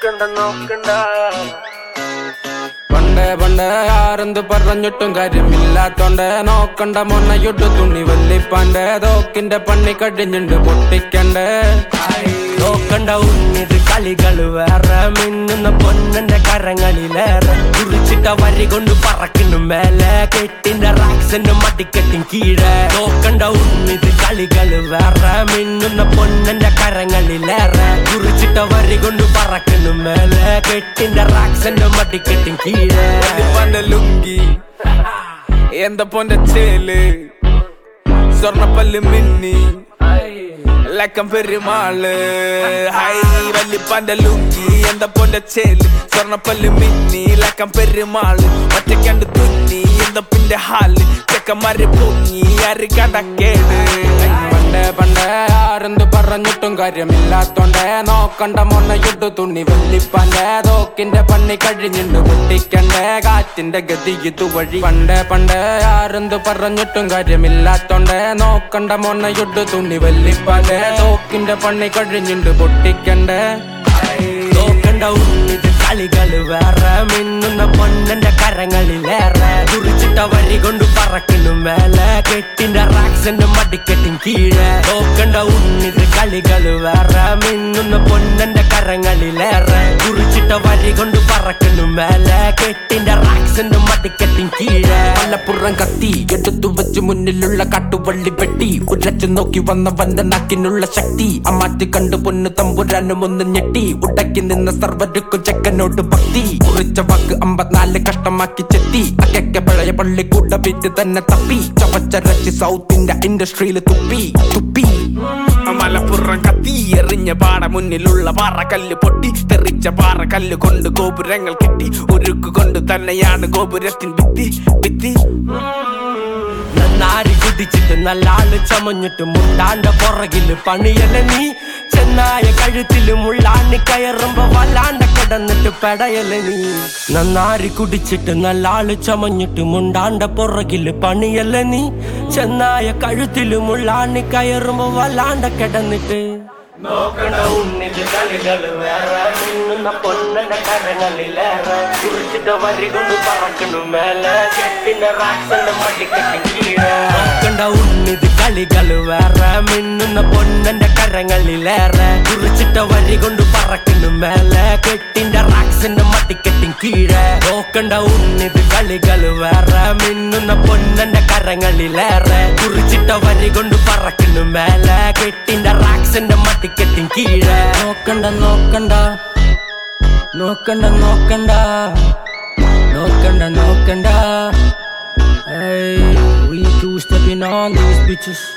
നോക്കണ്ട നോക്കണ്ട പണ്ടേ പണ്ടേ ആരെന്ത് പറഞ്ഞിട്ടും കാര്യമില്ലാത്തോണ്ട് നോക്കണ്ട മൊണ്ണയൊട്ടു തുണി വല്ലിപ്പാന്റെ തോക്കിന്റെ പണി കഴിഞ്ഞുണ്ട് പൊട്ടിക്കണ്ടേ നോക്കണ്ട ഉന്നിത് കളികൾ വേറെ മിന്നുന്ന പൊന്നന്റെ കരങ്ങളിലേറെ കുറിച്ചിട്ട വരി കൊണ്ട് പറക്കുന്നു മേലെ കെട്ടിന്റെ റാക്സിന്റെ മടിക്കെട്ടിൻ കീഴെ നോക്കണ്ട ഉന്നിത് കളികൾ വേറെ മിന്നുന്ന പൊന്നന്റെ കരങ്ങളിലേറെ കുറിച്ചിട്ട വരി കൊണ്ട് പറക്കുന്നു മേലെ കെട്ടിന്റെ റാക്സിന്റെ മടിക്കെട്ടിൻ കീഴെ പന്റെ ലുങ്കി എന്താ പൊന്റെ ചേല് സ്വർണ്ണപ്പല്ല് മിന്നി ലക്കം പെരുമാള് ഹൈ വല്ലിപ്പന്റെ ലുങ്കി എന്താ പൊന്റെ ചേല് സ്വർണ്ണപ്പല്ല് മിന്നി ലക്കം പെരുമാള് ഒറ്റക്കണ്ട് തുന്നി എന്താ പിന്റെ ഹാല് ചെക്കന്മാര് പൊങ്ങി ആര് കണ്ട കേട് പണ്ടേ പണ്ടേ ആരെന്ത് പറഞ്ഞിട്ടും കാര്യമില്ലാത്തോണ്ട് നോക്കണ്ട മൊണ്ണയൊട്ടു തുണി വല്ലിപ്പാന്റെ തോക്കിന്റെ പണി കഴിഞ്ഞുണ്ട് പൊട്ടിക്കണ്ടേ കാറ്റിന്റെ ഗതി ഇതുവഴി പണ്ടേ പണ്ടേ ആരെന്ത് പറഞ്ഞിട്ടും കാര്യമില്ലാത്തോണ്ട് നോക്കണ്ട മൊണ്ണയൊട്ടു തുണി വല്ലിപ്പാന്റെ തോക്കിന്റെ പണി കഴിഞ്ഞുണ്ട് പൊട്ടിക്കണ്ടേ നോക്കണ്ട ഉന്നിത് കളികള് വേറെ മിന്നുന്ന പൊന്നന്റെ കരങ്ങളിലേറെ കുറിച്ചിട്ട വരി കൊണ്ട് പറക്കുന്നു മേലെ കെട്ടിന്റെ റാക്സിന്റെ മടിക്കെട്ടിൻ കീഴെ നോക്കണ്ട ഉന്നിത് കളികള് വേറെ മിന്നുന്ന പൊന്നന്റെ കരങ്ങളിലേറെ കുറിച്ചിട്ട വരി കൊണ്ട് പറക്കുന്നു മേലെ കെട്ടിന്റെ റാക്സിന്റെ മടിക്കെട്ടിൻ കീഴെ മലപ്പുറം കത്തി എടുത്തു വെച്ച് മുന്നിലുള്ള കാട്ടുവള്ളി വെട്ടി ഉരച്ചു നോക്കി വന്നവന്റെ നാക്കിനുള്ള ശക്തി അമ്മാറ്റി കണ്ടു പൊന്നു തമ്പുരാനും ഒന്ന് ഞെട്ടി ഉടക്കി നിന്ന സർവരുക്കും ചെക്കനോട് ഭക്തി കുറിച്ച വാക്ക് അമ്പത്തിനാല് കഷ്ടമാക്കി ചെത്തി അക്കൊക്കെ പഴയ പള്ളിക്കൂട്ട വിറ്റ് തന്നെ തപ്പി ചവച്ചരച്ച് സൗത്തിന്റെ ഇൻഡസ്ട്രിയിൽ തുപ്പി തുപ്പി മലപ്പുറം കത്തി എറിഞ്ഞ പാട മുന്നിലുള്ള പാറക്കല്ല് പൊട്ടി തെറിച്ച പാറക്കല്ല് കൊണ്ട് ഗോപുരങ്ങൾ കെട്ടി ഉരുക്ക് കൊണ്ട് തന്നെയാണ് ഗോപുരത്തിൻ ഭിത്തി ഭിത്തി നന്നാരി കുടിച്ചിട്ട് നല്ലാള് ചമഞ്ഞിട്ട് മുണ്ടാണ്ട പുറകില് പണിയല്ല നീ ചെന്നായ കഴുത്തില് മുള്ളാണി കയറുമ്പോ വല്ലാണ്ട കിടന്നിട്ട് പെടയല്ല നീ നന്നാരി കുടിച്ചിട്ട് നല്ലാള് ചമഞ്ഞിട്ട് മുണ്ടാണ്ട പുറകില് പണിയല്ല നീ ചെന്നായ കഴുത്തില് മുള്ളാണി കയറുമ്പോ വല്ലാണ്ട കിടന്നിട്ട് നോക്കണ്ട ഉന്നിത് കളികള് വേറെ മിന്നുന്ന പൊന്നന്റെ കരങ്ങളിലേറെ കുറിച്ചിട്ട വരി കൊണ്ട് പറക്കണു മേലെ കെട്ടിന്റെ റാക്സന്റെ മടിക്കെട്ടി കീഴെ നോക്കണ്ട ഉന്നിത് കളികള് വേറെ മിന്നുന്ന പൊന്നന്റെ കരങ്ങളിലേറെ കുറിച്ചിട്ട വരി കൊണ്ട് പറക്കണു മേലെ കെട്ടിന്റെ റാക്സിന്റെ മടിക്കെട്ടി കീഴെ നോക്കണ്ട ഉന്നിത് കളികള് വേറെ മിന്നുന്ന പൊന്നന്റെ കരങ്ങളിലേറെ കുറിച്ചിട്ട വരി കൊണ്ട് പറക്കണു മേലെ കെട്ടിന്റെ റാക്സിന്റെ മടിക്കെട്ടിൻ കീഴെ നോക്കണ്ട നോക്കണ്ട നോക്കണ്ട നോക്കണ്ട നോക്കണ്ട നോക്കണ്ട Hey, we two stepping on these bitches